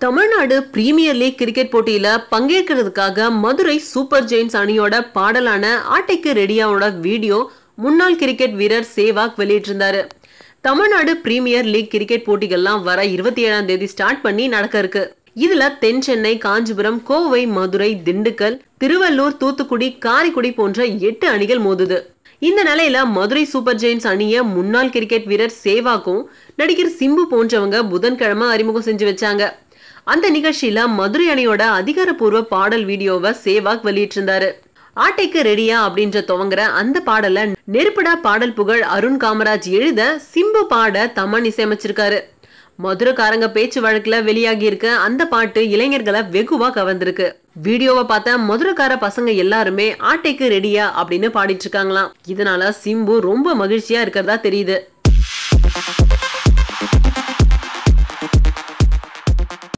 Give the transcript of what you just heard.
Tamil Nadu premier league cricket போட்டியில பங்கேற்கிறதுக்காக Madurai super Jains அணியோட பாடலான ஆட்டைக்கு ரெடியாவோட video முன்னாள் கிரிக்கெட் வீரர் சேவாக் வெளியிட்டிருந்தாரு தமிழ்நாடு பிரீமியர் லீக் கிரிக்கெட் போட்டிகள்லாம் வர இருபத்தி ஏழாம் தேதி ஸ்டார்ட் பண்ணி நடக்க இருக்கு இதுல தென் சென்னை காஞ்சிபுரம் கோவை மதுரை திண்டுக்கல் திருவள்ளூர் தூத்துக்குடி காரைக்குடி போன்ற எட்டு அணிகள் மோதுது இந்த நிலையில மதுரை சூப்பர் ஜெயின்ஸ் அணிய முன்னாள் கிரிக்கெட் வீரர் சேவாக்கும் நடிகர் சிம்பு போன்றவங்க புதன்கிழமை அறிமுகம் செஞ்சு வச்சாங்க அந்த நிகழ்ச்சியில மதுரை அணியோட அதிகாரப்பூர்வ பாடல் வீடியோவை சேவாக் வெளியிட்டிருந்தாரு ஆட்டைக்கு ரெடியா அப்படின்ற துவங்குற அந்த பாடல நெருப்படா பாடல் புகழ் அருண் காமராஜ் எழுத சிம்பு பாட தமன் இசையமைச்சிருக்காரு மதுரைக்காரங்க பேச்சு வழக்குல வெளியாகி இருக்க அந்த பாட்டு இளைஞர்களை வெகுவா கவர்ந்திருக்கு வீடியோவை பார்த்த மதுரைக்கார பசங்க எல்லாருமே ஆட்டைக்கு ரெடியா அப்படின்னு பாடிட்டு இருக்காங்களாம் இதனால சிம்பு ரொம்ப மகிழ்ச்சியா இருக்கிறதா தெரியுது